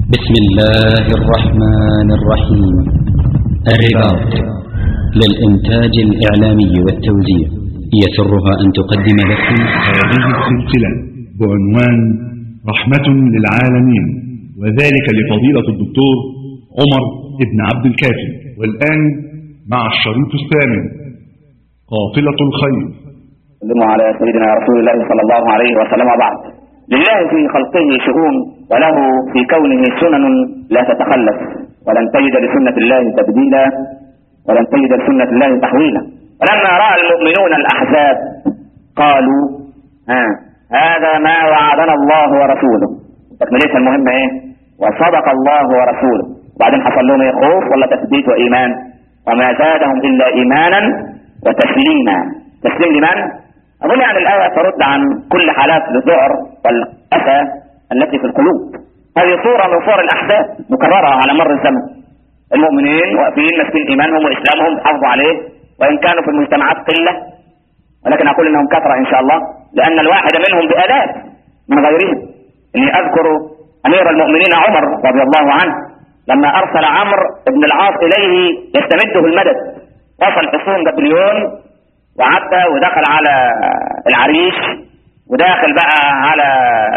بسم الله الرحمن الرحيم الرباط للإنتاج الإعلامي والتوزيع يسرها أن تقدم لكم هذه السلسلة بعنوان رحمة للعالمين وذلك لفضيلة الدكتور عمر بن عبد الكافي والآن مع الشريط الثامن قافلة الخير سلموا على سيدنا رسول الله صلى الله عليه وسلم وبعد لله في خلقه شؤون وله في كونه سنن لا تتخلف ولن تجد لسنة الله تبديلا ولن تجد لسنة الله تحويلا ولما رأى المؤمنون الأحزاب قالوا ها هذا ما وعدنا الله ورسوله تكملتها المهمة ايه وصدق الله ورسوله وبعدين حصل لهم ايه خوف ولا تثبيت وإيمان وما زادهم إلا إيمانا وتسليما تسليم لمن أظن يعني الآية ترد عن كل حالات الذعر والأسى التي في القلوب هذه صورة من صور الأحداث مكررة على مر الزمن المؤمنين واقفين ماسكين إيمانهم وإسلامهم حافظوا عليه وإن كانوا في المجتمعات قلة ولكن أقول إنهم كثرة إن شاء الله لأن الواحد منهم بآلاف من غيرهم إني أذكر أمير المؤمنين عمر رضي الله عنه لما أرسل عمرو بن العاص إليه يستمده المدد وصل حصون نابليون وعدى ودخل على العريش وداخل بقى على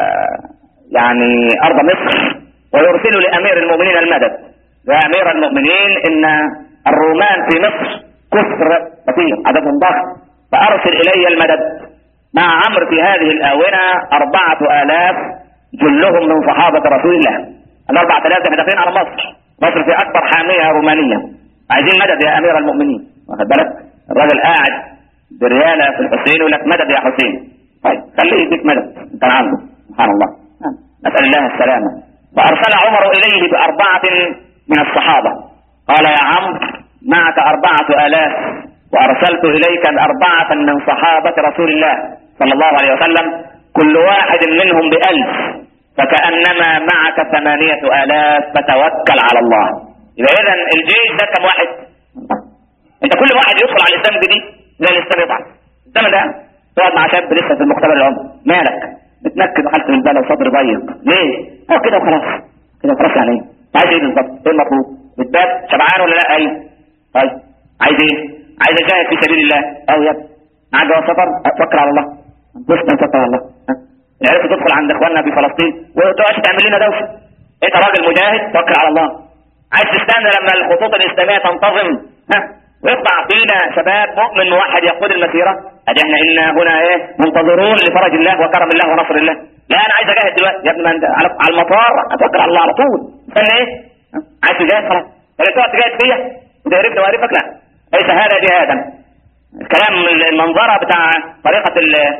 يعني أرض مصر ويرسل لأمير المؤمنين المدد يا أمير المؤمنين إن الرومان في مصر كثر كثير عددهم ضخم فأرسل إلي المدد مع عمرو في هذه الآونة أربعة آلاف جلهم من صحابة رسول الله الأربعة آلاف داخلين على مصر مصر في أكبر حامية رومانية عايزين مدد يا أمير المؤمنين واخد بالك الراجل قاعد بريالة في الحسين يقول لك مدد يا حسين طيب خليه يديك مدد انت عنده سبحان الله نسأل الله السلامة فأرسل عمر إليه بأربعة من الصحابة قال يا عمرو معك أربعة آلاف وأرسلت إليك أربعة من صحابة رسول الله صلى الله عليه وسلم كل واحد منهم بألف فكأنما معك ثمانية آلاف فتوكل على الله يبقى إذا الجيش ده كم واحد انت كل واحد يدخل على الاسلام جديد زي الاسلام يضعف الزمن ده تقعد مع شاب لسه في المختبر العمر مالك بتنكد وحالة البلا وصدر ضيق ليه؟ هو كده وخلاص كده وخلاص يعني ايه؟ عايز ايه بالظبط؟ ايه المطلوب؟ بتبات شبعان ولا لا؟ ايوه طيب عايز ايه؟ عايز اجاهد في سبيل الله او يا ابني معاك جواز سفر توكل على الله بص توكل على الله ها؟ عرفت تدخل عند اخواننا في فلسطين وتقعد تعمل لنا دوشه انت راجل مجاهد توكل على الله عايز تستنى لما الخطوط الاسلاميه تنتظم ها ويطلع فينا شباب مؤمن موحد يقود المسيرة ادي احنا إنا هنا ايه منتظرون لفرج الله وكرم الله ونصر الله لا انا عايز اجاهد دلوقتي يا ابني ما انت على على المطار اتوكل على الله على طول استنى ايه عايز تجاهد خلاص ولا تقعد تجاهد فيا وده يعرفني ويعرفك لا ليس هذا جهادا الكلام المنظرة بتاع طريقة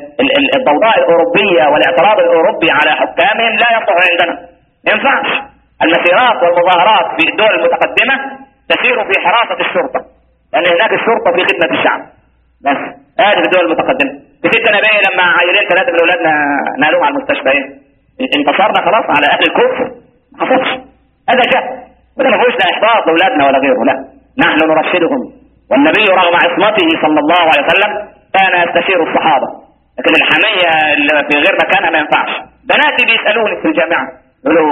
الضوضاء الأوروبية والاعتراض الأوروبي على حكامهم لا يصلح عندنا ما ينفعش المسيرات والمظاهرات في الدول المتقدمة تسير في حراسة الشرطة لأن هناك الشرطة في خدمة الشعب بس هذه في الدول المتقدمة تفيد أنا بيه لما عيلين ثلاثة من أولادنا نالوهم على المستشفيين انتصرنا خلاص على أهل الكفر ما حصلش هذا جاء وده ما فيهوش لا إحباط لأولادنا ولا غيره لا نحن نرشدهم والنبي رغم عصمته صلى الله عليه وسلم كان يستشير الصحابة لكن الحمية اللي في غير مكانها ما ينفعش بناتي بيسألوني في الجامعة يقولوا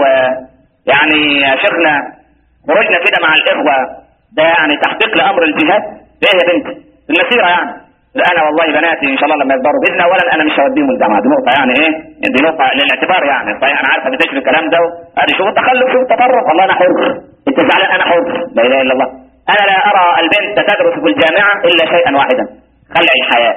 يعني يا شيخنا خرجنا كده مع الإخوة ده يعني تحقيق لامر الجهاد ايه يا بنتي المسيره يعني انا والله بناتي ان شاء الله لما يكبروا باذن اولا انا مش هوديهم الجامعه دي نقطه يعني ايه دي نقطه للاعتبار يعني صحيح انا عارفه بتشري الكلام ده ادي شوف التخلف شوف التطرف والله انا حر انت زعلان انا حر لا اله الا الله انا لا ارى البنت تدرس في الجامعه الا شيئا واحدا خلع الحياه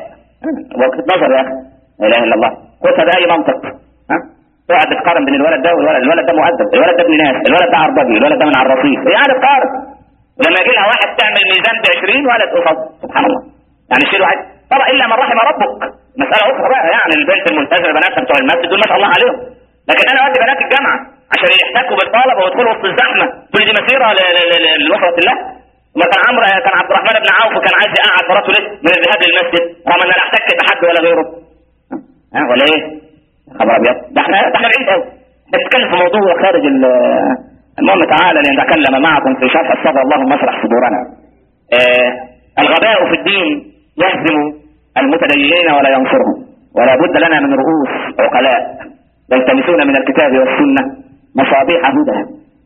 وقت نظر يا اخي لا اله الا الله خذها باي منطق ها تقعد تقارن بين الولد ده والولد الولد ده مؤدب الولد ده ابن ناس الولد ده عربجي الولد ده من على الرصيف يعني تقارن ولما يجي لها واحد تعمل ميزان ب 20 ولد قصاد سبحان الله يعني شيل واحد طبعا الا من رحم ربك مساله اخرى بقى يعني البنت الملتزمه بناتها بتوع المسجد دول ما شاء الله عليهم لكن انا اودي بنات الجامعه عشان يحتكوا بالطلبه ويدخلوا وسط الزحمه كل دي مسيره لنصره الله وما كان عمرو كان عبد الرحمن بن عوف كان عايز يقعد مراته ليه من الذهاب للمسجد رغم ان لا احتك بحد ولا غيره ها ولا ايه؟ خبر ابيض ده احنا ده احنا بعيد قوي احنا بنتكلم في موضوع خارج المهم تعالى لنتكلم معكم في شرح الصبر اللهم اشرح صدورنا آه الغباء في الدين يهزم المتدينين ولا ينصرهم ولا بد لنا من رؤوس عقلاء يلتمسون من الكتاب والسنة مصابيح هدى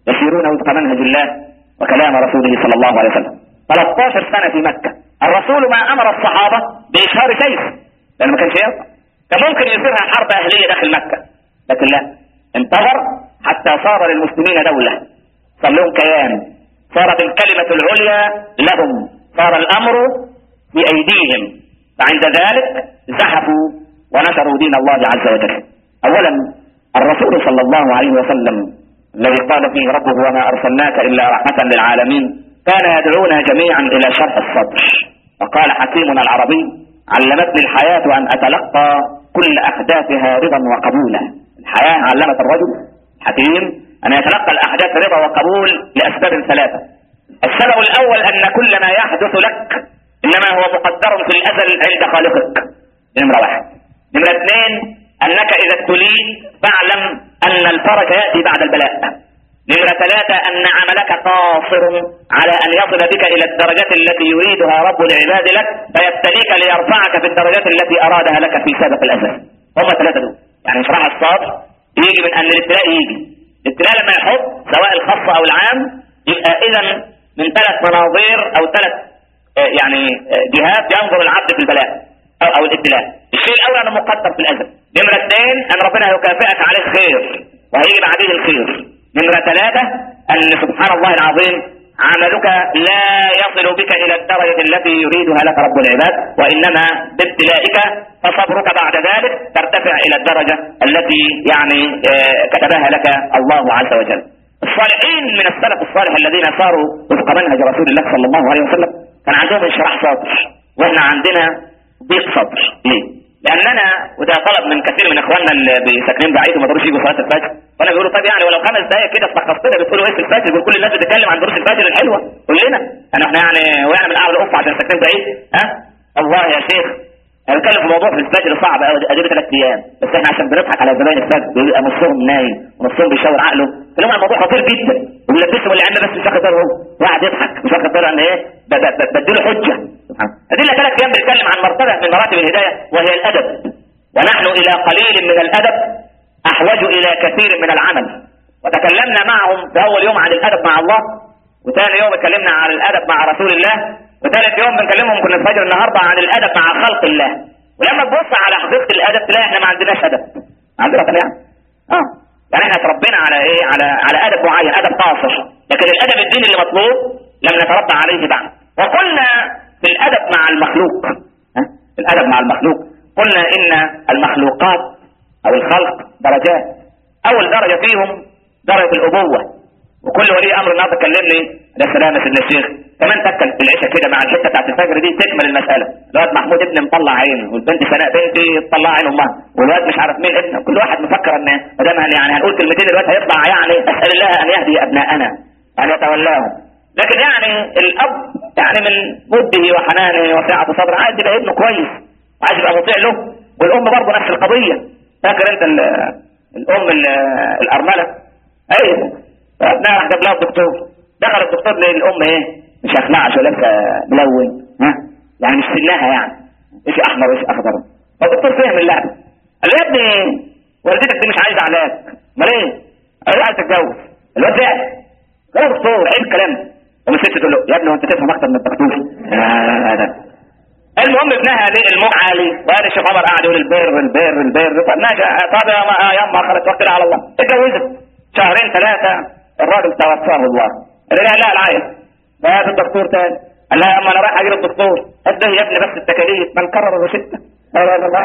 يسيرون وفق منهج الله وكلام رسوله صلى الله عليه وسلم 13 سنة في مكة الرسول ما أمر الصحابة بإشهار سيف لأنه ما كانش ينفع كان ممكن يصيرها حرب أهلية داخل مكة لكن لا انتظر حتى صار للمسلمين دولة صار لهم كيان صارت الكلمة العليا لهم صار الأمر في أيديهم فعند ذلك زحفوا ونشروا دين الله عز وجل أولا الرسول صلى الله عليه وسلم الذي قال فيه ربه وما أرسلناك إلا رحمة للعالمين كان يدعونا جميعا إلى شرح الصدر وقال حكيمنا العربي علمتني الحياة أن أتلقى كل أحداثها رضا وقبولا الحياة علمت الرجل حكيم أن يتلقى الأحداث رضا وقبول لأسباب ثلاثة السبب الأول أن كل ما يحدث لك إنما هو مقدر في الأزل عند خالقك نمرة واحد نمرة اثنين أنك إذا ابتليت فاعلم أن الفرج يأتي بعد البلاء نمرة ثلاثة أن عملك قاصر على أن يصل بك إلى الدرجة التي يريدها رب العباد لك فيبتليك ليرفعك في الدرجات التي أرادها لك في سابق الأزل هم ثلاثة دول يعني اشرح الصادر يجي من أن الابتلاء يجي الابتلاء لما يحط سواء الخاص أو العام يبقى إذا من ثلاث مناظير أو ثلاث آه، يعني آه، جهات ينظر العبد في البلاء أو, أو الابتلاء الشيء الأول أنه مقدر في الأزل نمرة اثنين أن ربنا يكافئك عليه خير وهيجي بعدين الخير نمرة ثلاثة أن سبحان الله العظيم عملك لا يصل بك إلى الدرجة التي يريدها لك رب العباد وإنما بابتلائك فصبرك بعد ذلك ترتفع إلى الدرجة التي يعني آه، كتبها لك الله عز وجل الصالحين من السلف الصالح الذين صاروا وفق منهج رسول الله صلى الله عليه وسلم كان عندهم انشراح صدر واحنا عندنا ضيق صدر ليه؟ لاننا وده طلب من كثير من اخواننا اللي ساكنين بعيد وما قدروش يجوا صلاه الفجر فانا بيقولوا طب يعني ولو خمس دقائق كده استخلصتنا بتقولوا ايه في الفجر بيقول كل الناس بتتكلم عن دروس الفجر الحلوه كلنا انا احنا يعني وقعنا من اعلى الافق عشان ساكنين بعيد ها الله يا شيخ انا بتكلم في موضوع في الفجر صعب قوي اديله ثلاث ايام بس احنا عشان بنضحك على زباين الفجر بيبقى نصهم نايم ونصهم بيشاور عقله فلما الموضوع خطير جدا وبنلبسهم اللي عندنا بس مش واخد باله هو وقاعد يضحك مش واخد باله ان ايه ب- ب- ب- بديله حجه سبحان الله. ادله ثلاث ايام بنتكلم عن مرتبه من مراتب الهدايه وهي الادب ونحن الى قليل من الادب احوج الى كثير من العمل وتكلمنا معهم في اول يوم عن الادب مع الله وثاني يوم اتكلمنا عن الادب مع رسول الله وثالث يوم بنكلمهم كنا الفجر النهارده عن الادب مع خلق الله ولما تبص على حقيقه الادب تلاقي احنا ما عندناش ادب عندنا كلام اه يعني احنا تربينا على ايه على على ادب معين ادب قاصر لكن الادب الديني اللي مطلوب لم نتربى عليه بعد وقلنا في الادب مع المخلوق ها؟ في الادب مع المخلوق قلنا ان المخلوقات او الخلق درجات اول درجه فيهم درجه الابوه وكل ولي امر النهارده كلمني يا سلام يا سيدنا الشيخ كمان تكل في العشاء كده مع الحته بتاعت الفجر دي تكمل المساله الواد محمود ابني مطلع عينه والبنت سناء بنتي تطلع عين امها والواد مش عارف مين ابنه كل واحد مفكر ان ما دام هن- يعني هنقول كلمتين الواد هيطلع يعني اسال الله ان يهدي ابناءنا ان يتولاهم لكن يعني الاب يعني من وده وحنانه وسعه صدره عايز يبقى ابنه كويس وعايز يبقى مطيع له والام برضه نفس القضيه فاكر انت ال- الام ال- الارمله ايوه فابنها راح جاب لها الدكتور دخل الدكتور للام ايه مش اخلعش ولا لابسه ملون ها يعني مش سنها يعني ايش احمر وايش اخضر فالدكتور فهم اللعبه قال له يا ابني والدتك دي مش عايزه علاج امال ايه؟ قال له عايز تتجوز الواد زعل قال له يا دكتور عيب الكلام ده قام الست تقول له يا ابني وانت تفهم اكتر من الدكتور آه، هذا المهم ابنها ليه الموج عالي وقال الشيخ عمر قاعد يقول البر البر البر فماشي طب يا ما- يا اما خلاص توكل على الله اتجوزت شهرين ثلاثه الراجل توفاه الله قال لها لا العين فهذا الدكتور تاني قال لها يا اما انا رايح اجيب الدكتور قال له يا ابني بس التكاليف من كرر وشده لا لا لا لا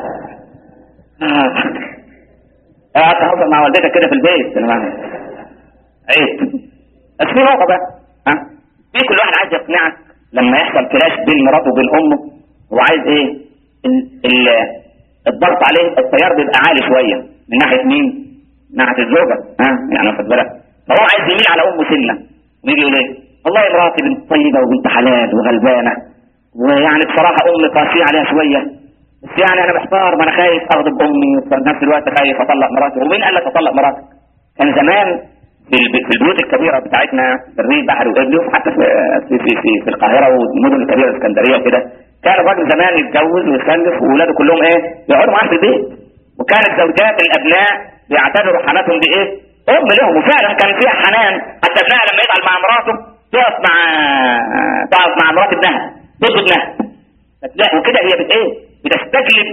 قعدت اهزر مع والدتك كده في البيت انا ما- عيب بس في نقطه بقى ها في كل واحد عايز يقنعك لما يحصل كلاش بين مراته وبين امه هو عايز ايه ال- ال- الضغط عليه التيار بيبقى عالي شويه من ناحيه مين؟ من ناحيه الزوجه ها يعني واخد بالك فهو عايز يميل على امه سنه ويجي يقول ايه؟ والله مراتي بنت طيبه وبنت حلال وغلبانه ويعني بصراحه امي قاسيه عليها شويه بس يعني انا محتار ما انا خايف اغضب امي وفي نفس الوقت خايف اطلق مراتي ومين قال لك اطلق مراتك؟ كان زمان في الب- في البيوت الكبيره بتاعتنا في الريف بحر وابلي حتى في في في, في, في القاهره والمدن الكبيره الاسكندريه وكده كان الراجل زمان يتجوز ويخلف واولاده كلهم ايه؟ يقعدوا معاه في البيت وكانت زوجات الابناء بيعتبروا حماتهم دي ايه؟ ام لهم وفعلا كان فيها حنان حتى ابنها لما يزعل مع مراته تقف مع تقف مع مرات ابنها ضد ابنها لا وكده هي بت ايه بتستجلب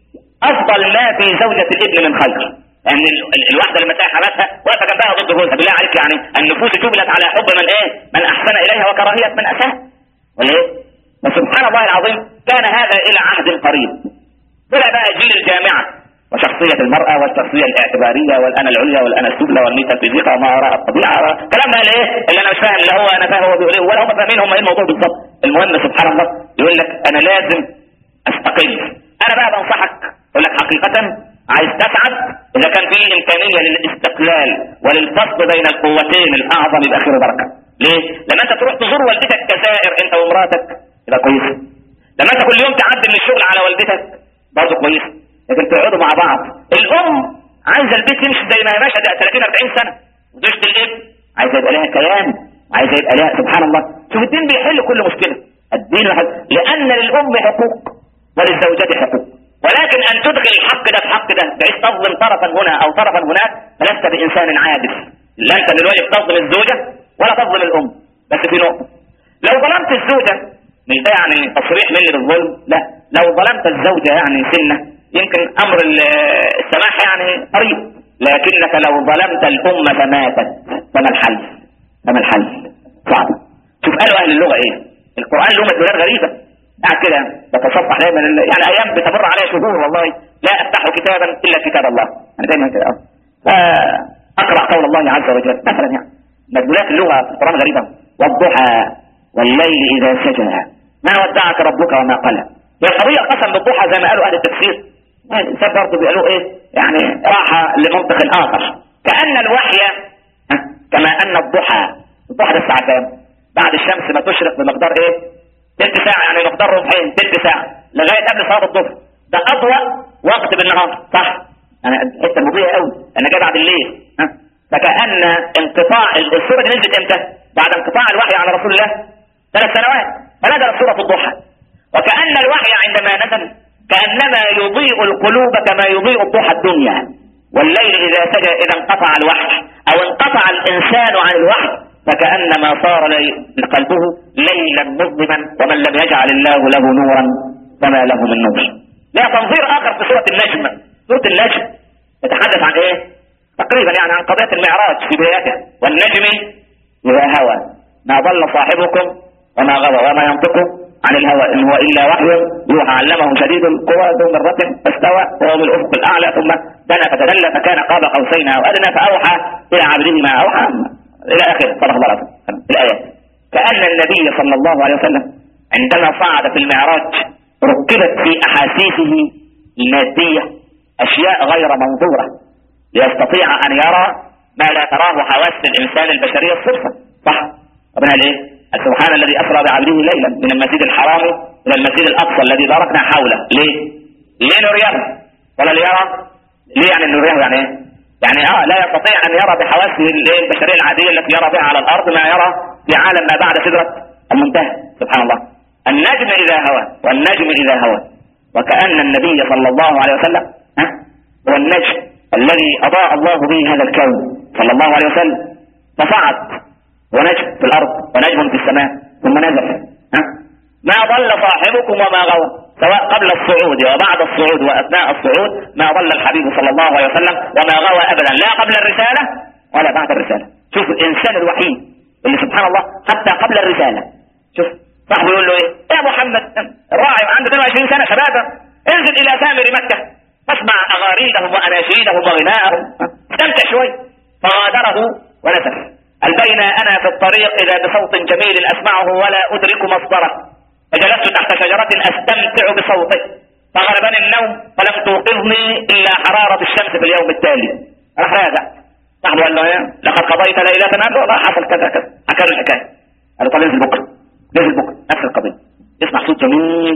افضل ما في زوجة الابن من خير ان ال- الواحدة لما تلاقي حماتها واقفة جنبها ضد جوزها بالله عليك يعني النفوس جبلت على حب من ايه من احسن اليها وكراهية من اساء ولا ايه وسبحان الله العظيم كان هذا الى عهد قريب طلع بقى جيل الجامعة وشخصية المرأة والشخصية الاعتبارية والأنا العليا والأنا السفلى والميتافيزيقا وما وراء الطبيعة كلام بقى ايه اللي أنا مش فاهم لا هو أنا فاهم هو بيقول ايه ولا هم فاهمين هم ايه الموضوع بالظبط المهم سبحان الله يقول لك أنا لازم أستقل أنا بقى بنصحك أقول لك حقيقة عايز تسعد إذا كان في إمكانية للاستقلال وللفصل بين القوتين الأعظم يبقى خير وبركة ليه؟ لما أنت تروح تزور والدتك كزائر أنت ومراتك يبقى كويس لما أنت كل يوم تعدي من الشغل على والدتك برضه كويس لكن تقعدوا مع بعض الام عايزه البيت يمشي زي ما هي ماشيه ده 30 40 سنه وزوجة الابن عايزه يبقى لها كيان عايزه يبقى لها سبحان الله شوف الدين بيحل كل مشكله الدين حل. لان للام حقوق وللزوجات حقوق ولكن ان تدخل الحق ده في حق ده بحيث تظلم طرفا هنا او طرفا هناك فلست بانسان عادل لا انت من الواجب تظلم الزوجه ولا تظلم الام بس في نقطه لو ظلمت الزوجه مش ده يعني تصريح مني بالظلم لا لو ظلمت الزوجه يعني سنه يمكن امر ال- السماح يعني قريب لكنك لو ظلمت الام فماتت فما الحل فما الحل صعب شوف قالوا اهل اللغه ايه القران له مدلولات غريبه قاعد كده بتصفح دايما ال- يعني ايام بتمر عليا شهور والله لا افتح كتابا الا كتاب الله انا دايما كده اه فاقرا قول الله عز وجل مثلا يعني مدلولات اللغه في القران غريبه والضحى والليل اذا سجى ما ودعك ربك وما قلى هي قضيه قسم بالضحى زي ما قالوا اهل التفسير الانسان برضه بيقولوا ايه يعني راحه لمنطق اخر كان الوحي ها، كما ان الضحى الضحى ده الساعه كام؟ بعد الشمس ما تشرق بمقدار ايه؟ تلت ساعه يعني مقدار ربعين تلت ساعه لغايه قبل صلاه الظهر ده اضوى وقت بالنهار صح؟ انا الحته المضيئه قوي انا جاي بعد الليل ها فكان انقطاع السوره دي نزلت امتى؟ بعد انقطاع الوحي على رسول الله ثلاث سنوات فنزلت سوره الضحى وكأن الوحي عندما نزل كأنما يضيء القلوب كما يضيء الضحى الدنيا والليل إذا سجى إذا انقطع الوحي أو انقطع الإنسان عن الوحي فكأنما صار لي- قلبه ليلا مظلما ومن لم يجعل الله له نورا فما له من نور لها تنظير آخر في سورة النجم سورة النجم تتحدث عن إيه؟ تقريبا يعني عن قضية المعراج في بدايتها والنجم إذا هوى ما ضل صاحبكم وما غوى وما ينطق عن الهوى إن هو إلا وحي يوحى علمه شديد القوى ذو مرة فاستوى وهو بالأفق الأعلى ثم دنا فتدلى فكان قاب قوسين أو أدنى فأوحى إلى عبده ما أوحى إلى آخره صدق الله العظيم الآيات كأن النبي صلى الله عليه وسلم عندما صعد في المعراج ركبت في أحاسيسه المادية أشياء غير منظورة ليستطيع أن يرى ما لا تراه حواس الإنسان البشرية الصرفة صح ربنا قال إيه قال سبحان الذي أسرى بعبده ليلا من المسجد الحرام إلى المسجد الأقصى الذي باركنا حوله ليه؟ ليه نريه ولا ليرى؟ ليه يعني نريه يعني إيه؟ يعني اه لا يستطيع ان يرى بحواسه الايه البشريه العاديه التي يرى بها على الارض ما يرى في عالم ما بعد سدره المنتهى سبحان الله النجم اذا هوى والنجم اذا هوى وكان النبي صلى الله عليه وسلم ها هو النجم الذي اضاء الله به هذا الكون صلى الله عليه وسلم فصعد ونجم في الارض ونجم في السماء ثم نزل ها ما ضل صاحبكم وما غوى سواء قبل الصعود وبعد الصعود واثناء الصعود ما ضل الحبيب صلى الله عليه وسلم وما غوى ابدا لا قبل الرساله ولا بعد الرساله شوف الانسان الوحيد اللي سبحان الله حتى قبل الرساله شوف صاحبه يقول له ايه يا محمد الراعي عنده 22 سنه شبابه انزل الى سامر مكه فاسمع اغاريدهم واناشيدهم وغناءهم استمتع شوي فغادره ونزل قال بين انا في الطريق اذا بصوت جميل اسمعه ولا ادرك مصدره فجلست تحت شجرة استمتع بصوته فغلبني النوم فلم توقظني الا حرارة الشمس في اليوم التالي راح راجع صاحبه قال له ايه لقد قضيت ليلة قال له والله حصل كذا كذا حكى له الحكاية قال له طب انزل بكرة نزل بكرة نفس القضية يسمع صوت جميل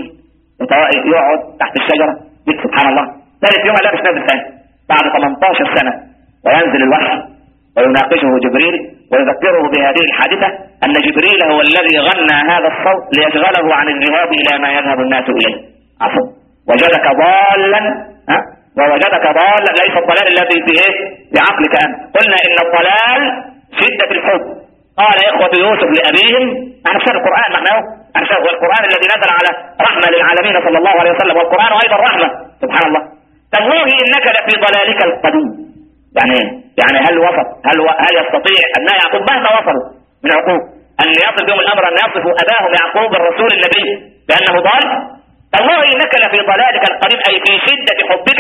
يقعد تحت الشجرة يقول سبحان الله ثالث يوم لا مش نازل ثاني بعد 18 سنة وينزل الوحي ويناقشه جبريل ويذكره بهذه الحادثة أن جبريل هو الذي غنى هذا الصوت ليشغله عن الذهاب إلى ما يذهب الناس إليه عفوا وجدك ضالا ها؟ ووجدك ضالا ليس الضلال الذي في ايه في عقلك انت قلنا ان الضلال شدة الحب قال إخوة يوسف لأبيهم أنا شاهد القرآن نحن أنا شاهد القرآن الذي نزل على رحمة للعالمين صلى الله عليه وسلم والقرآن أيضا رحمة سبحان الله تالله إنك لفي ضلالك القديم يعني يعني هل وصف هل و... هل يستطيع أن يعقوب مهما وصلوا من عقوب أن يصل بهم الأمر أن يصفوا أباهم يعقوب الرسول النبي بأنه ضال تالله إنك لفي ضلالك القديم أي في شدة حبك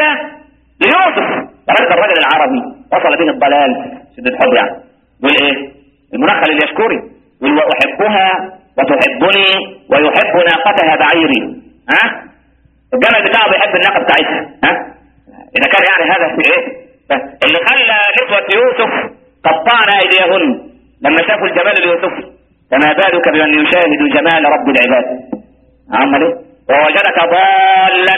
ليوسف هذا الرجل العربي وصل به الضلال شدة حب يعني يقول ايه المنخل اليشكري يقول واحبها وتحبني ويحب ناقتها بعيري ها الجمل بتاعه بيحب الناقه بتاعتها ها اذا كان يعني هذا في ايه اللي خلى نسوة يوسف قطعن ايديهن لما شافوا الجمال اليوسفي فما بالك بمن يشاهد جمال رب العباد عمل ايه ووجدك ضالا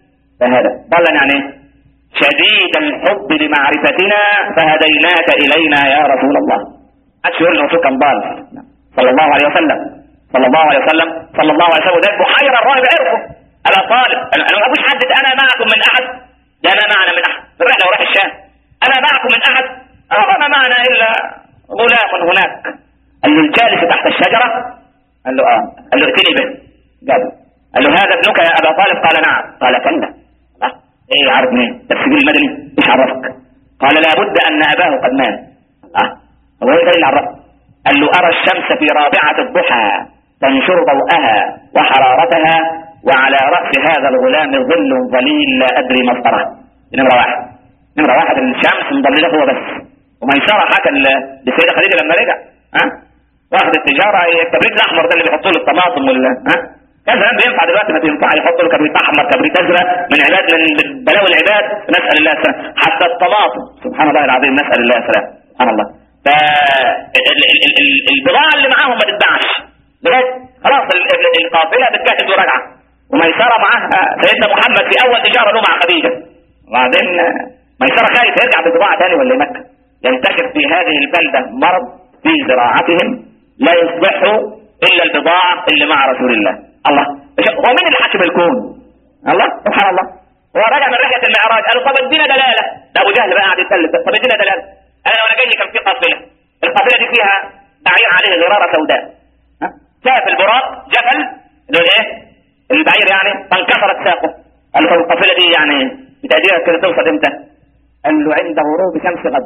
فهذا ضالا يعني ايه شديد الحب لمعرفتنا فهديناك الينا يا رسول الله عادش يقول الرسول كان ضال صلى الله عليه وسلم صلى الله عليه وسلم صلى الله عليه وسلم ده بحيرة الراهب عرفه انا طالب انا ما فيش حد انا معكم من احد لا ما معنا من احد الرحله وراح الشام انا معكم من احد اه ما معنا الا غلام هناك قال له الجالس تحت الشجره قال له اه قال له ائتني به جاب قال له هذا ابنك يا ابا طالب قال نعم قال كلا ايه عارف مين تفسير المدني ايش عرفك قال لابد ان اباه قد مات اه هو ايه اللي عرفك قال له ارى الشمس في رابعه الضحى تنشر ضوءها وحرارتها وعلى راس هذا الغلام ظل ظليل لا ادري مصدره نمره واحد نمره واحد الشمس مضلله هو بس وميسره حكى للسيده خديجه لما رجع ها أه؟ واخد التجاره الكبريت الاحمر ده اللي بيحطوا له الطماطم وال ها كان زمان بينفع دلوقتي ما تنفع يحطوا له كبريت احمر كبريت ازرق من عباد من بلاوي العباد نسال الله السلام حتى الطماطم سبحان الله العظيم نسال الله السلام سبحان الله فالبضاعه اللي معاهم ما تتباعش لغايه خلاص القافله بتجهز وراجعه وميسره معاها سيدنا محمد في اول تجاره له مع خديجه وبعدين ميسره خايف يرجع ببضاعه ثاني ولا مكه ينتشر في هذه البلده مرض في زراعتهم لا يصبحوا الا البضاعه اللي مع رسول الله الله هو مين اللي حاكم الكون الله سبحان الله هو راجع من رحله المعراج قالوا طب ادينا دلاله ده ابو جهل بقى قاعد يتكلم طب ادينا دلاله انا وانا جاي كان في قافله القافله دي فيها بعير عليه غراره سوداء ها شاف البراق جبل اللي هو ايه البعير يعني فانكسرت ساقه قال له طب القافله دي يعني بتقديرك كده توصل امتى؟ قال له عند غروب شمس غد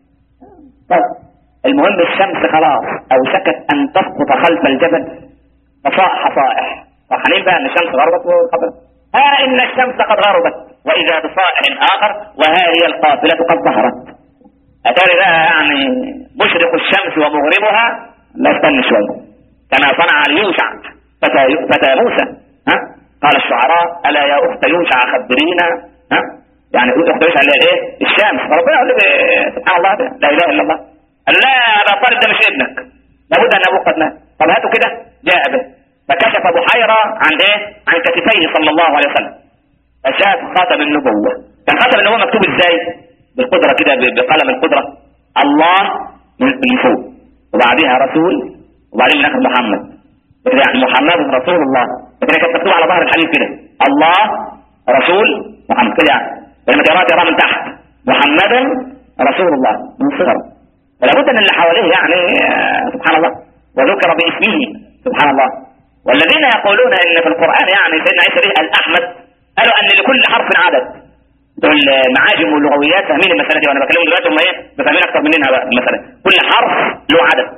طب المهم الشمس خلاص اوشكت ان تسقط خلف الجبل فصاح صائح فرحانين بقى ان الشمس غربت وقبل ها ان الشمس قد غربت واذا بصائح اخر وها هي القافله قد ظهرت اتاري بقى يعني مشرق الشمس ومغربها لا استنى شويه كما صنع ليوشع فتى فتى موسى ها قال الشعراء الا يا اخت يوشع خبرينا ها يعني اخت يوشع اللي هي ايه الشمس ربنا يقول لك سبحان الله ده لا اله الا الله قال لا يا ابا طالب ده مش ابنك لابد ان ابوك قد مات طب هاته كده جاء به فكشف بحيرة عن ايه عن كتفيه صلى الله عليه وسلم فشاف خاتم النبوة كان خاتم النبوة مكتوب ازاي بالقدرة كده بقلم القدرة الله من فوق وبعدها رسول وبعدين من اخر محمد يعني محمد رسول الله لكن كانت مكتوب على ظهر الحديث كده الله رسول محمد كده يعني ولما تقرأ تقرأ من تحت محمدا رسول الله من صغر فلا بد ان اللي حواليه يعني سبحان الله وذكر باسمه سبحان الله والذين يقولون ان في القران يعني سيدنا عيسى به الاحمد قالوا ان لكل حرف عدد دول معاجم واللغويات فاهمين المساله دي وانا بكلمهم دلوقتي هم ايه فاهمين اكتر مننا بقى المساله كل حرف له عدد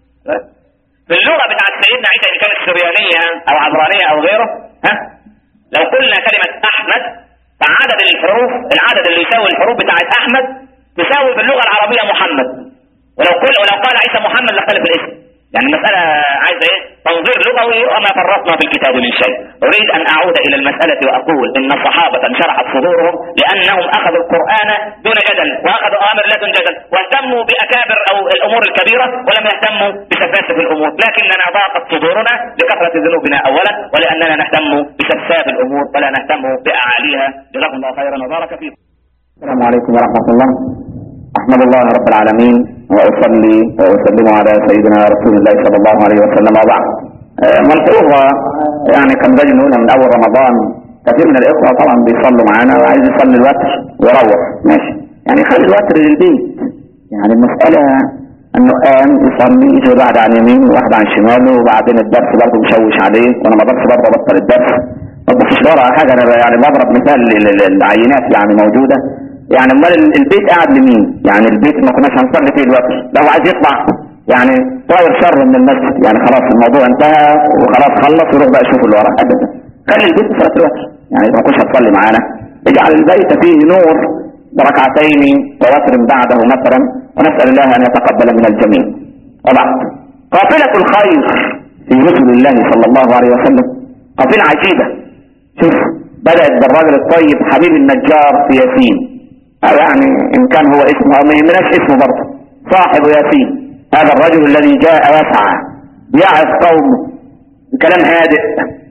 في اللغه بتاعت سيدنا عيسى ان كانت سريانيه او عبرانيه او غيره ها لو قلنا كلمه احمد فعدد الحروف العدد اللي يساوي الحروف بتاعت احمد تساوي باللغه العربيه محمد ولو كل ولو قال عيسى محمد لاختلف الاسم يعني المسألة عايزة ايه تنظير لغوي وما فرطنا في الكتاب من شيء اريد ان اعود الى المسألة واقول ان الصحابة انشرحت صدورهم لانهم اخذوا القرآن دون جدل واخذوا امر لا دون جدل واهتموا باكابر او الامور الكبيرة ولم يهتموا بسفاسف الامور لكننا ضاقت صدورنا لكثرة ذنوبنا اولا ولاننا نهتم بسفساف الامور ولا نهتم باعاليها جزاكم الله خيرا وبارك فيكم السلام عليكم ورحمة الله أحمد الله رب العالمين وأصلي وأسلم على سيدنا رسول الله صلى الله عليه وسلم وبعد ملحوظة يعني كان باجي نقولها من أول رمضان كثير من الاخوه طبعا بيصلوا معانا وعايز يصلي الوتر ويروح ماشي يعني خلي الوتر للبيت يعني المساله انه قام يصلي يجي واحد عن يمين وواحد عن شماله وبعدين الدرس برضه مشوش عليه وانا ما اقدرش برضه ابطل الدرس ما تبصش ورا حاجه انا يعني بضرب مثال للعينات يعني موجوده يعني امال البيت قاعد لمين؟ يعني البيت ما كناش هنصلي فيه الوتر لو عايز يطلع يعني طاير شر من المسجد يعني خلاص الموضوع انتهى وخلاص خلص وروح بقى شوف اللي وراه ابدا خلي البيت في صلاه الوتر يعني اذا ما كنتش هتصلي معانا اجعل البيت فيه نور بركعتين ووتر بعده مثلا ونسال الله ان يتقبل من الجميع وبعد قافله الخير في رسل الله صلى الله عليه وسلم قافله عجيبه شوف بدات بالرجل الطيب حبيب النجار في ياسين أو يعني ان كان هو اسمه او ما يهمناش اسمه برضه صاحب ياسين هذا الرجل الذي جاء يسعى يعظ قومه بكلام هادئ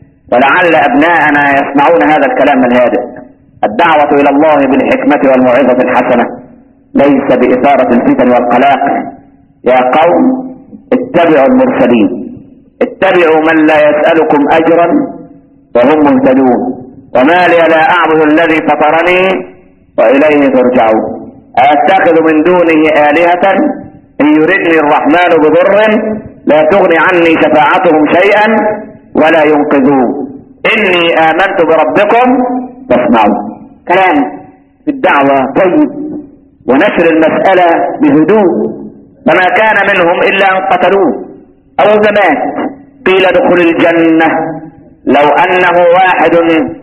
ولعل أبناءنا يسمعون هذا الكلام الهادئ الدعوة إلى الله بالحكمة والموعظة الحسنة ليس بإثارة الفتن والقلاقل يا قوم اتبعوا المرسلين اتبعوا من لا يسألكم أجرا وهم مهتدون وما لي لا أعبد الذي فطرني وإليه ترجعون أتخذ من دونه آلهة إن يردني الرحمن بضر لا تغني عني شفاعتهم شيئا ولا ينقذون إني آمنت بربكم فاسمعوا كلام في الدعوة طيب ونشر المسألة بهدوء فما كان منهم إلا أن قتلوه أو زمان قيل ادخل الجنة لو أنه واحد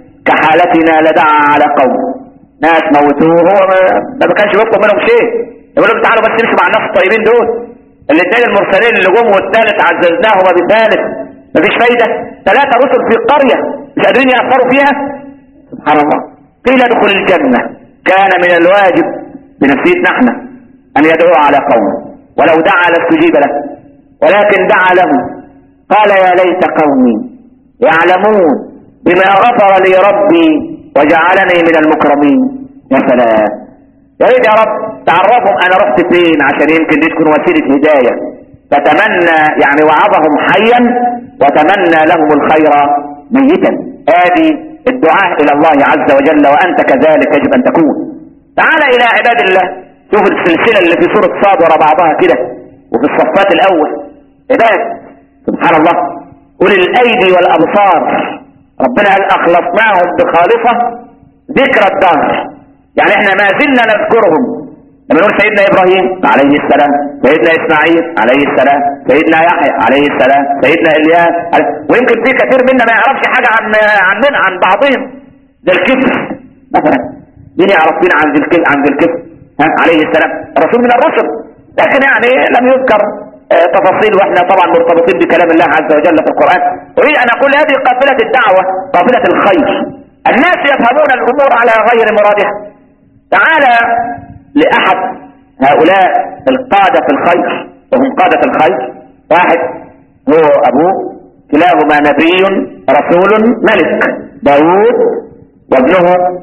كحالتنا لدعا على قوم ناس موتوه هو ما كانش بيطلب منهم شيء يقول لهم تعالوا بس نمشي مع الناس الطيبين دول الاثنين المرسلين اللي جم والثالث عززناهما بثالث مفيش فايدة ثلاثة رسل في قرية مش قادرين يأثروا فيها سبحان الله قيل ادخل الجنة كان من الواجب بنفسيتنا احنا ان يدعو على قومه ولو دعا لاستجيب له ولكن دعا له قال يا ليت قومي يعلمون بما غفر لي ربي وجعلني من المكرمين يا سلام يا ريت يا رب تعرفهم انا رحت فين عشان يمكن دي تكون وسيله هدايه فتمنى يعني وعظهم حيا وتمنى لهم الخير ميتا هذه الدعاء الى الله عز وجل وانت كذلك يجب ان تكون تعال الى عباد الله شوف السلسله اللي في سوره صاد ورا بعضها كده وفي الصفات الاول عباد سبحان الله اولي الايدي والابصار ربنا قال اخلصناهم بخالصه ذكر الدهر يعني احنا ما زلنا نذكرهم لما نقول سيدنا ابراهيم عليه السلام سيدنا اسماعيل عليه السلام سيدنا يحيى عليه السلام سيدنا الياس ويمكن في كثير منا ما يعرفش حاجه عن عننا عن بعضهم ده الكفر مثلا مين يعرف فينا عن ذي الكفر عن ذي الكفر عليه السلام رسول من الرسل لكن يعني لم يذكر تفاصيل واحنا طبعا مرتبطين بكلام الله عز وجل في القرآن اريد ان اقول هذه قافلة الدعوة قافلة الخير الناس يفهمون الامور على غير مرادها تعالى لاحد هؤلاء القادة في الخير وهم قادة الخير واحد هو ابوه كلاهما نبي رسول ملك داوود وابنه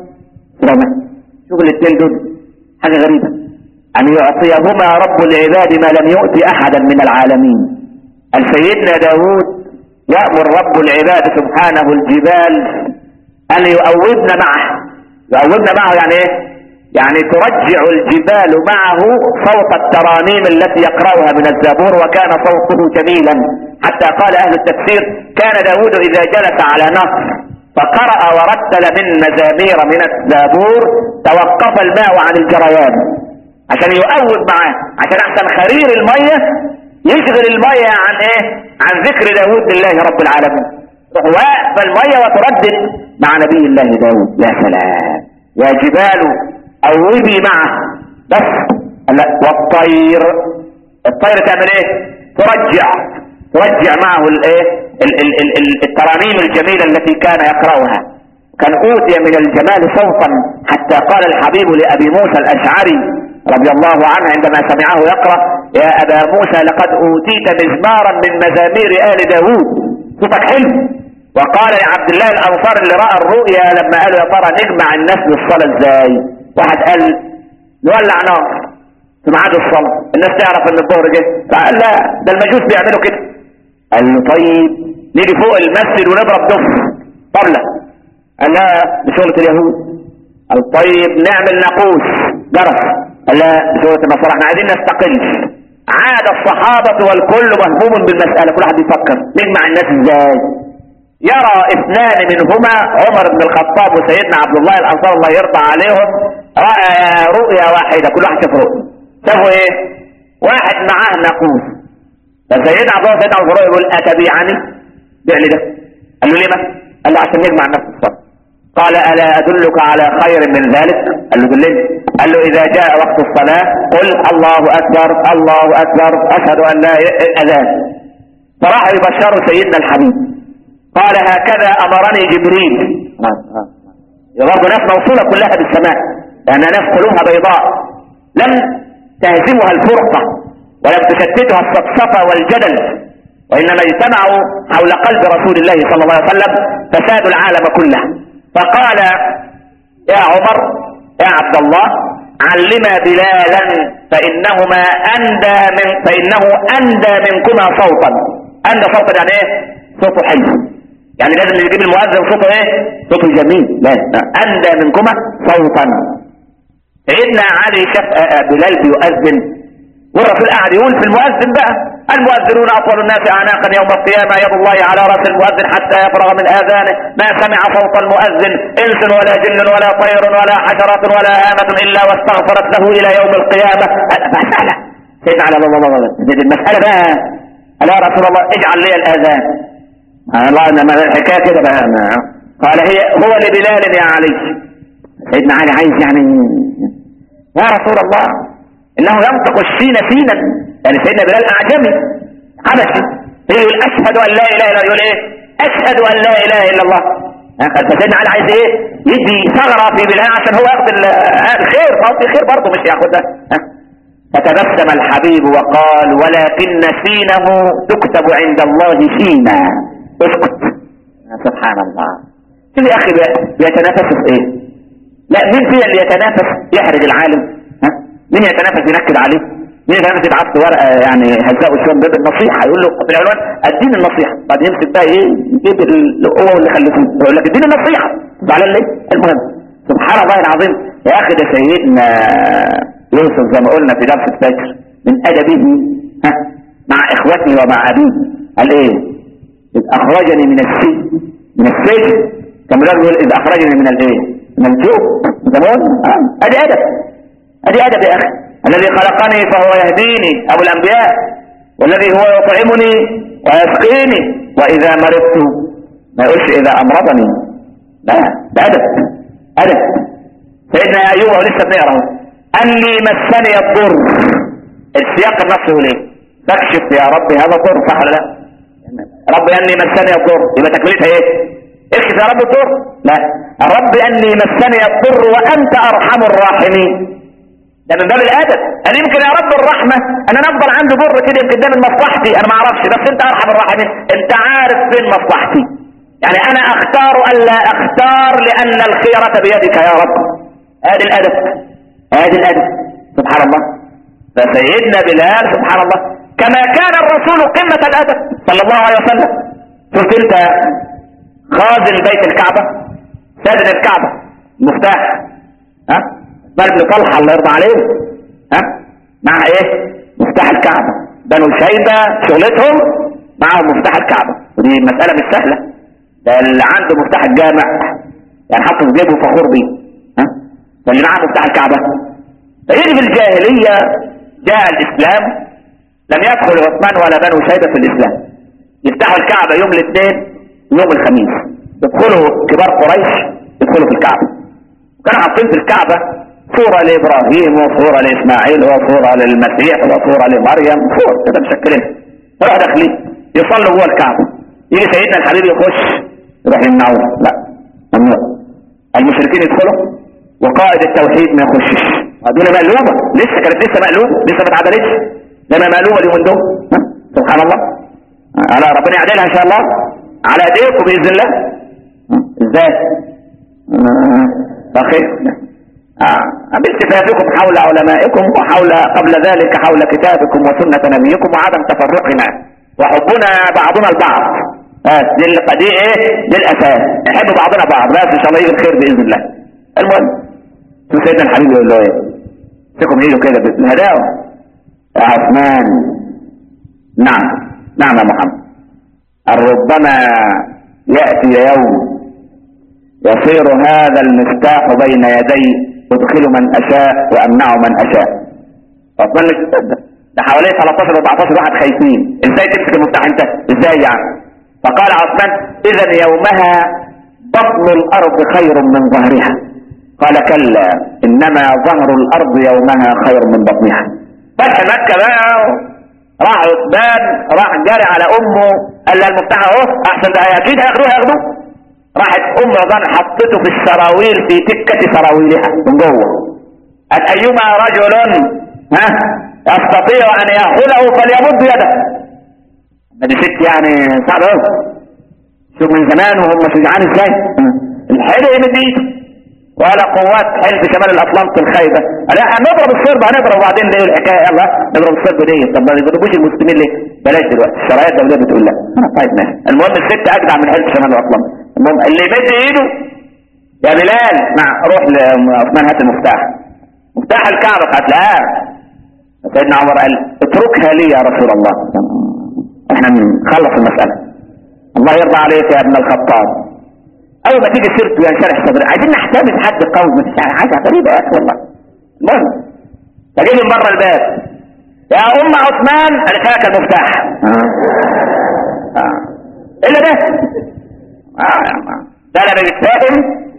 سليمان شوف الاثنين دول حاجة غريبة أن يعطيهما رب العباد ما لم يؤت أحدا من العالمين سيدنا داود يأمر رب العباد سبحانه الجبال أن يؤوبن معه يؤوبن معه يعني إيه؟ يعني ترجع الجبال معه صوت الترانيم التي يقرأها من الزبور وكان صوته جميلا حتى قال أهل التفسير كان داود إذا جلس على نهر فقرأ ورتل من مزامير من الزبور توقف الماء عن الجريان عشان يؤوب معاه عشان احسن خرير المية يشغل المية عن ايه عن ذكر داود لله رب العالمين تروح واقفة المية وتردد مع نبي الله داود يا سلام يا جبال اوبي معه بس لا والطير الطير تعمل ايه ترجع ترجع معه الايه الترانيم الجميلة التي كان يقرأها كان اوتي من الجمال صوتا حتى قال الحبيب لابي موسى الاشعري رضي الله عنه عندما سمعه يقرأ يا أبا موسى لقد أوتيت مزمارا من مزامير آل داوود صوتك حلو وقال لعبد الله الأنصار اللي رأى الرؤيا لما قالوا يا ترى نجمع الناس للصلاة ازاي واحد قال نولع نار في ميعاد الصلاة الناس تعرف ان الظهر جه فقال لا ده المجوس بيعملوا كده قال له طيب نيجي فوق المسجد ونضرب دف طبلة قال لا بشغلة اليهود قال طيب نعمل ناقوس جرس قال لا بشغلة النصارى احنا عايزين نستقل عاد الصحابة والكل مهموم بالمسألة كل واحد بيفكر نجمع الناس ازاي يرى اثنان منهما عمر بن الخطاب وسيدنا عبد الله الانصار الله يرضى عليهم رأى رؤيا واحدة كل واحد شاف رؤيا شافوا ايه واحد معاه ناقوس فسيدنا عبد الله سيدنا عبد الله يقول اتبيعني بيع لي ده قال له ليه ما قال له عشان نجمع الناس الصف قال الا ادلك على خير من ذلك قال له دلني قال له اذا جاء وقت الصلاه قل الله اكبر الله اكبر اشهد ان لا الاذان فراح يبشر سيدنا الحبيب قال هكذا امرني جبريل برضه ناس موصوله كلها بالسماء لان ناس قلوبها بيضاء لم تهزمها الفرقه ولم تشتتها الصفصفه والجدل وانما اجتمعوا حول قلب رسول الله صلى الله عليه وسلم فسادوا العالم كله فقال يا عمر يا عبد الله علما بلالا فانهما اندى من فانه اندى منكما صوتا اندى صوتا يعني ايه صوته حلو يعني لازم يجيب المؤذن صوته ايه صوته جميل لا اندى منكما صوتا سيدنا علي شاف بلال بيؤذن والرسول قاعد يقول في المؤذن بقى المؤذنون اطول الناس اعناقا يوم القيامه يد الله على راس المؤذن حتى يفرغ من اذانه ما سمع صوت المؤذن انس ولا جن ولا طير ولا حشرات ولا هامه الا واستغفرت له الى يوم القيامه مساله سيدنا على الله الله الله المساله بقى قال يا رسول الله اجعل لي الاذان الله انما الحكايه كده بقى قال هي هو لبلال يا علي سيدنا علي عايز يعني يا رسول الله انه ينطق السين سينا يعني سيدنا بلال اعجمي حبشي يقول اشهد ان لا اله الا الله يقول ايه اشهد ان لا اله الا الله فسيدنا علي عايز ايه يدي ثغره في بلال عشان هو ياخد الخير في خير برضه مش ياخدها فتبسم الحبيب وقال ولكن سينه تكتب عند الله سينا اسكت سبحان الله شوف يا اخي بيتنافس في ايه لا مين فينا اللي يتنافس يحرج العالم ها مين يتنافس ينكد عليه مين يتنافس يبعث له ورقه يعني هزاء وشويه بيد النصيحه يقول له في العنوان اديني النصيحه بعد يمسك بقى ايه يجيب هو اللي خلفوه يقول لك اديني النصيحه زعلان ليه المهم سبحان الله العظيم يا اخي ده سيدنا يوسف زي ما قلنا في درس الفجر من ادبه ها مع اخوته ومع ابيه قال ايه اذ اخرجني من السجن من السجن كان يقول اذ اخرجني من الايه من الجوع زمان ادي ادب ادي ادب يا اخي الذي خلقني فهو يهديني ابو الانبياء والذي هو يطعمني ويسقيني واذا مرضت ما يقولش اذا امرضني لا ده ادب ادب سيدنا ايوب لسه بنقرا اني مسني الضر السياق النص يقول ايه فاكشف يا رب هذا الضر صح ولا لا رب اني مسني الضر يبقى تكملتها ايه اكشف يا رب الضر لا رب اني مسني الضر وانت ارحم الراحمين ده من باب الادب انا يمكن يا رب الرحمه انا افضل عندي ضر كده يمكن ده من مصلحتي انا ما اعرفش بس انت ارحم الراحمين انت عارف فين مصلحتي يعني انا اختار الا اختار لان الخيرة بيدك يا رب ادي الادب ادي الادب سبحان الله فسيدنا بلال سبحان الله كما كان الرسول قمة الادب صلى الله عليه وسلم شفت انت خازن بيت الكعبة سادن الكعبة مفتاح ها بل بن طلحة الله يرضى عليه ها مع ايه مفتاح الكعبة بنو شيبة شغلتهم معهم مفتاح الكعبة ودي مسألة مش سهلة ده اللي عنده مفتاح الجامع يعني حاطه في جيبه فخور بيه ها فاللي معاه مفتاح الكعبة فيجي في الجاهلية جاء الإسلام لم يدخل عثمان ولا بنو شيبة في الإسلام يفتحوا الكعبة يوم الاثنين ويوم الخميس يدخلوا كبار قريش يدخلوا في الكعبة كانوا حاطين في الكعبة صورة لإبراهيم وصورة لإسماعيل وصورة للمسيح وصورة لمريم صورة كده مشكلين يروح داخلين يصلوا جوه الكعبة يجي سيدنا الحبيب يخش يروح يمنعوه لا ممنوع المشركين يدخلوا وقائد التوحيد ما يخشش دول مقلوبة لسه كانت لسه مقلوبة لسه ما اتعدلتش لما مقلوبة اليومين دول سبحان الله على ربنا يعدلها ان شاء الله على ايديكم باذن الله ازاي اخي بالتفافكم حول علمائكم وحول قبل ذلك حول كتابكم وسنة نبيكم وعدم تفرقنا وحبنا بعضنا البعض بس دي ال- دي ايه دي الاساس نحب بعضنا بعض بس ان شاء الله يجي الخير باذن الله المهم شوف سيدنا الحبيب يقول له ايه امسكوا من ايده كده بالهداوه يا عثمان نعم نعم يا محمد قال ربما ياتي يوم يصير هذا المفتاح بين يدي ادخل من اشاء وامنع من اشاء عثمان مش- ده حوالي 13 14 واحد خايفين ازاي تمسك المفتاح انت ازاي يعني فقال عثمان اذا يومها بطن الارض خير من ظهرها قال كلا انما ظهر الارض يومها خير من بطنها فتح مكه بقى راح عثمان راح جاري على امه قال لها المفتاح اهو احسن ده اكيد هياخدوه هياخدوه راحت ام رضان حطته في السراويل في تكه سراويلها من جوه قال ايما رجل ها يستطيع ان ياخذه فليمد يده ما دي ست يعني صعبه قوي شوف من زمان وهم شجعان ازاي الحلو من ايده ولا قوات حلف شمال الاطلنطي الخايبه قال احنا هنضرب الصرب هنضرب وبعدين ليه الحكايه يلا نضرب الصرب دي طب ما يضربوش المسلمين ليه بلاش دلوقتي الشرايط الدوليه بتقول لا انا طيب ماشي المهم الست اجدع من حلف شمال الاطلنطي المهم اللي يمد ايده يا بلال مع روح لعثمان هات المفتاح مفتاح الكعبه هتلاقاه سيدنا عمر قال اتركها لي يا رسول الله احنا نخلص المساله الله يرضى عليك يا ابن الخطاب اول ما تيجي سيرته ينشرح صدري عايزين نحتمل حد قوي مش حاجه غريبه يا اخي والله المهم فجيب من بره الباب يا ام عثمان قالت لك المفتاح آه. آه. ايه اللي ده؟ آه يا عم. ده انا بيتفاهم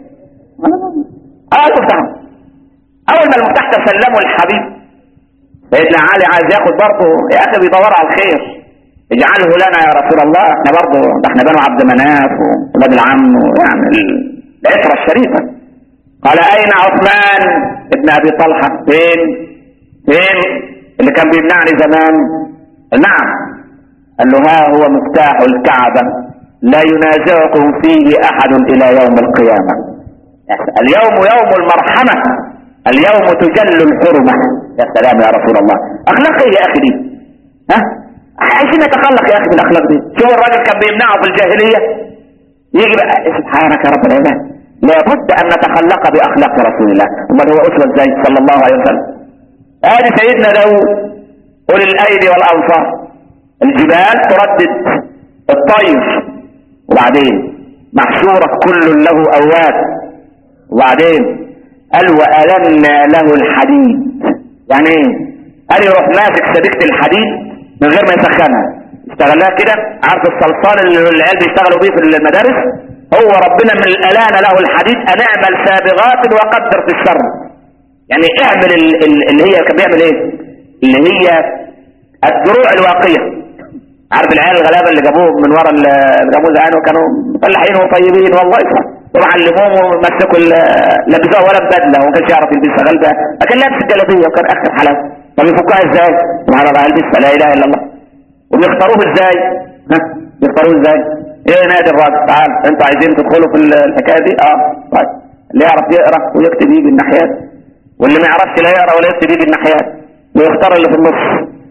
اه المفتاح اول ما المفتاح تسلمه الحبيب سيدنا علي عايز ياخد برضه يا اخي بيدور على الخير اجعله لنا يا رسول الله احنا برضه ده احنا بنو عبد مناف وولاد العم ويعني ال- العترة الشريفة قال اين عثمان ابن ابي طلحة فين فين اللي كان بيمنعني زمان نعم قال له ها هو مفتاح الكعبة لا ينازعكم فيه احد الى يوم القيامة اليوم يوم المرحمة اليوم تجل الحرمة يا سلام يا رسول الله اخلاق ايه يا اخي دي ها عايزين نتخلق يا اخي بالاخلاق دي شوف الراجل كان بيمنعه في الجاهلية يجي بقى سبحانك يا رب العباد لابد ان نتخلق باخلاق رسول الله امال هو اسوه ازاي صلى الله عليه وسلم ادي سيدنا داود اولي الايدي والانصار الجبال تردد الطير وبعدين محشورة كل له اواد وبعدين قال والنا له الحديد يعني ايه قال يروح ماسك سبيكة الحديد من غير ما يسخنها اشتغلها كده عارف الصلصال اللي العيال بيشتغلوا بيه في المدارس هو ربنا من الالان له الحديد ان اعمل سابغات وقدر في الشر يعني اعمل ال- ال- اللي هي كان بيعمل ايه اللي هي الدروع الواقية عارف العيال الغلابة اللي جابوه من ورا ال- اللي جابوه زمان وكانوا مفلحين وطيبين والله يفرح وعلموهم ومسكوا ال- لبسوها ولا بدله وما كانش يعرف يلبسها غلبة لكن لابس الجلابية وكان اخر حلاوه طب يفكها ازاي؟ سبحان الله يلبسها لا اله الا الله وبيختاروه ازاي؟ ها بيختاروه ازاي؟ ايه نادي الراجل تعال انتوا عايزين تدخلوا في ال- الحكايه دي؟ اه طيب اللي يعرف يقرا ويكتب يجي الناحيات واللي ما يعرفش لا يقرا ولا يكتب يجي الناحيات ويختار اللي في النص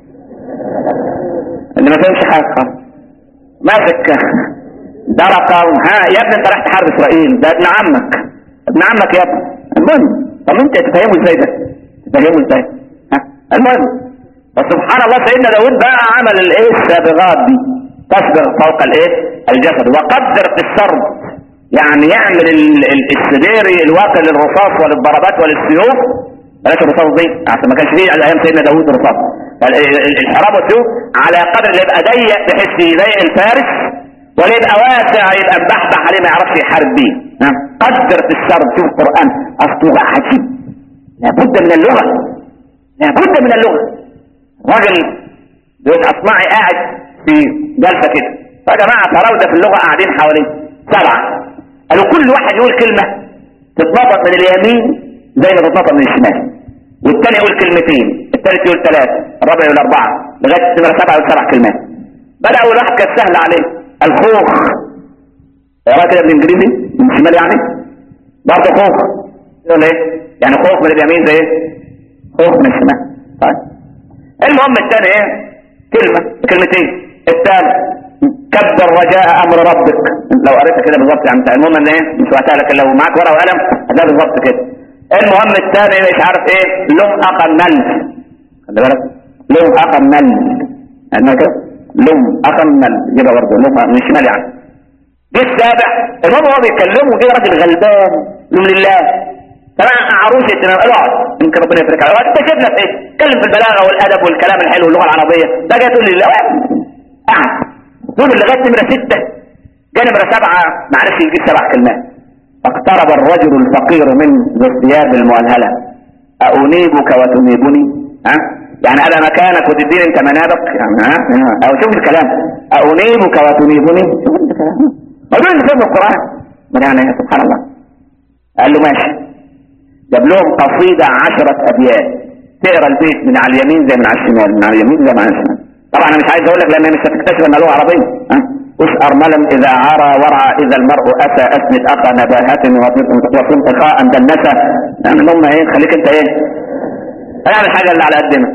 اللي ما فهمش حاجه خالص. ماسك درقه ها يا ابني انت رايح تحارب اسرائيل ده ابن عمك ابن عمك يا ابني المهم طب انت تفهمه ازاي ده؟ تفهمه ازاي؟ ها المهم فسبحان الله سيدنا داود بقى عمل الايه السابغات دي تصبغ فوق الايه الجسد وقدر في السرد يعني يعمل ال- ال- السديري الواقع للرصاص وللضربات وللسيوف بلاش الرصاص دي عشان ما كانش فيه على ايام سيدنا داوود رصاص فال- ال- ال- الحراب والسيوف على قدر اللي يبقى ضيق بحيث يضايق الفارس واللي يبقى واسع يبقى مبحبح عليه ما يعرفش يحارب بيه ها؟ قدر في السرد شوف القران اصله عجيب لابد من اللغه لابد من اللغه راجل بيقول اصمعي قاعد في جلسه كده فيا جماعه فراوده في اللغه قاعدين حواليه سبعه قالوا كل واحد يقول كلمه تتنطط من اليمين زي ما تتنطط من الشمال والثاني يقول كلمتين الثالث يقول ثلاثه الرابع يقول اربعه لغايه نمره سبعه يقول سبع كلمات بدا اول واحد كان سهل عليه الخوخ يقرا كده بالانجليزي من الشمال يعني برضه خوخ يقول ايه يعني خوخ من اليمين زي ايه خوخ من الشمال طيب المهم الثاني ايه كلمة كلمتين الثالث كبر رجاء امر ربك لو قريت كده بالظبط يعني المهم ان ايه مش وقتها لكن لو معاك ورقه وقلم هتلاقي بالظبط كده المهم الثاني مش عارف ايه لم اقمل خلي بالك لم اقمل يعني كده لم اقمل يبقى برضه لم من الشمال يعني دي السابع المهم هو بيتكلمه كده راجل غلبان لم لله طبعا عروس التمام اقعد يمكن ربنا يفرج على انت شفنا في ايه؟ اتكلم في البلاغه والادب والكلام الحلو واللغه العربيه ده جاي تقول لي لا قاعد دول لغايه نمره سته جاء نمره سبعه ما عرفش يجيب سبع كلمات فاقترب الرجل الفقير من ذو الثياب المؤهله أأنيبك وتنيبني ها يعني انا مكانك وتديني انت منابك يعني ها او شوف الكلام أأنيبك وتنيبني شوف الكلام موجود في القران يعني سبحان الله قال له ماشي جاب لهم قصيدة عشرة أبيات تقرا البيت من على اليمين زي من على الشمال من على اليمين زي من على الشمال طبعا أنا مش عايز أقول لك لأن مش هتكتشف أن لغة عربية ها أسأر ملم إذا عرى ورعى إذا المرء أتى أسند أخا نباهة وصمت خاء دنسة يعني هم إيه خليك أنت إيه يعني الحاجة اللي على قدنا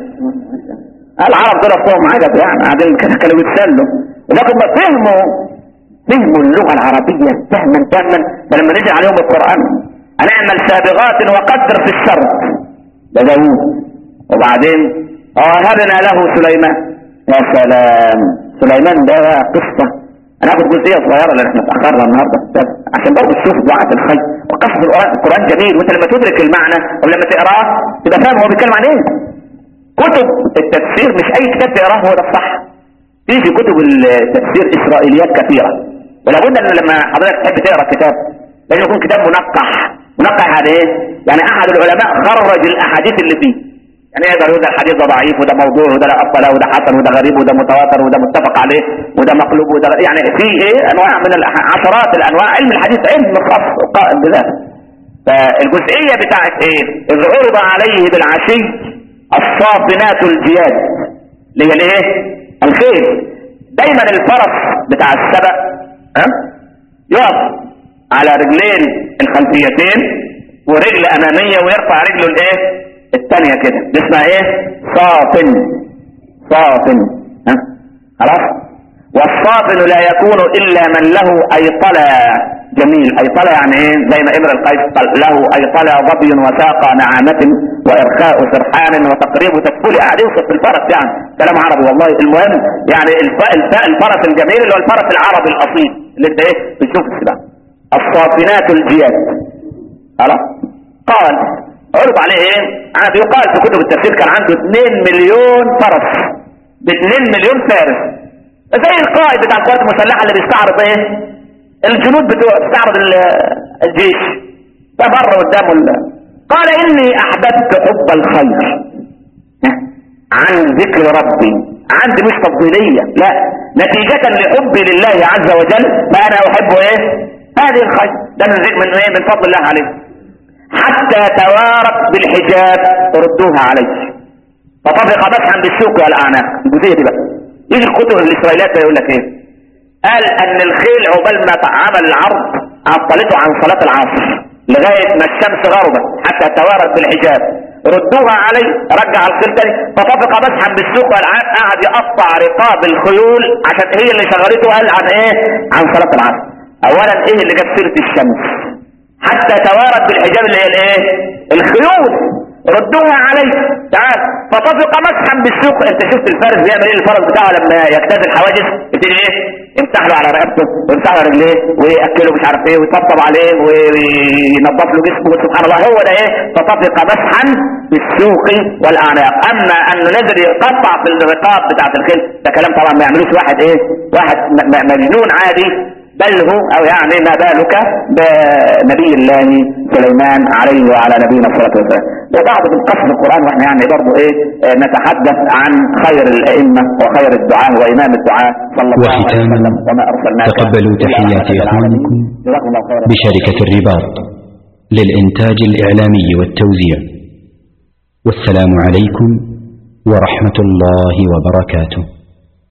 العرب دول فيهم عجب يعني قاعدين كده كانوا بيتسلوا ولكن ما فهموا فهموا اللغة العربية فهما تاما فلما نزل عليهم القرآن هنعمل سابغات وقدر في الشر ده داوود وبعدين وهبنا له سليمان يا سلام سليمان ده قصة انا هاخد جزئية صغيرة لان احنا اتأخرنا النهاردة عشان برضه تشوف دعاء الخير وقصة القرآن القرآن جميل وانت لما تدرك المعنى ولما تقراه تبقى فاهم هو بيتكلم عن ايه كتب التفسير مش اي كتاب تقراه هو ده الصح في في كتب التفسير اسرائيليات كثيرة ولا بد ان لما حضرتك تحب تقرا كتاب لازم يكون كتاب منقح منقح على ايه يعني احد العلماء خرج الاحاديث اللي فيه يعني يقدر يقول ده الحديث ده ضعيف وده موضوع وده لا اصل له وده حسن وده غريب وده متواتر وده متفق عليه وده مقلوب وده يعني في ايه انواع من الأح- عشرات الانواع علم الحديث علم خاص قائم بذاته فالجزئيه بتاعت ايه اذ عرض عليه بالعشي الصافنات الجياد اللي هي الايه الخيل دايما الفرس بتاع السبق ها يقف على رجلين الخلفيتين ورجل اماميه ويرفع رجله الايه الثانيه كده دي اسمها ايه صافن صافن ها خلاص والصافن لا يكون الا من له ايطلى جميل ايطلى يعني ايه زي ما امر القيس قال له ايطلى ظبي وساق نعامة وارخاء سرحان وتقريب تكفل قاعد يوصف في الفرس يعني كلام عربي والله المهم يعني الف- الف- الفرس الجميل اللي هو الفرس العربي الاصيل اللي انت ايه بتشوف السباق الصافنات الجياد خلاص قال عرض عليه ايه انا بيقال في كتب التفسير كان عنده 2 مليون فرس ب 2 مليون فارس زي القائد بتاع القوات المسلحه اللي بيستعرض ايه الجنود بتوع بتستعرض ال- الجيش ده بره قدامه ال- قال اني احببت حب الخير عن ذكر ربي عندي مش تفضيلية لا نتيجة لحبي لله عز وجل فأنا أحب إيه هذه الخير ده من ذكر من إيه من فضل الله عليه حتى توارت بالحجاب ردوها عليه فطبق مسحا بالسوق والأعناق الجزئية دي بقى يجي الكتب الإسرائيليات يقول لك إيه قال أن الخيل عقبال ما عمل العرض عطلته عن صلاة العصر لغاية ما الشمس غربت حتى توارت بالحجاب ردوها علي رجع الخيل تاني فطبق مسحا بالسوق والعناق قعد يقطع رقاب الخيول عشان هي اللي شغلته قال عن ايه عن صلاة العصر اولا ايه اللي جاب سيرة الشمس حتى توارت بالحجاب اللي هي الايه الخيول ردوها علي تعال فطفق مسحا بالسوق انت شفت الفارس بيعمل ايه الفرس بتاعه لما يجتاز الحواجز يبتدي ايه يمسح له على رقبته ويمسح له رجليه وياكله مش عارف ايه ويطبطب عليه وينظف له جسمه سبحان الله هو ده ايه فطفق مسحا بالسوق والاعناق اما انه نزل يقطع في الرقاب بتاعه الخيل ده كلام طبعا ما يعملوش واحد ايه واحد م- م- مجنون عادي بل هو او يعني ما بالك بنبي الله سليمان عليه وعلى نبينا الصلاه والسلام ده بعض من قصد القران واحنا يعني برضه ايه آه، نتحدث عن خير الائمه وخير الدعاء وامام الدعاء صلى الله عليه وختاما وسلم وما ارسلناك تقبلوا إلا تحيات رحمة للعالمين. إخوانكم جزاكم الله خيرا بشركة الرباط للإنتاج الإعلامي والتوزيع والسلام عليكم ورحمة الله وبركاته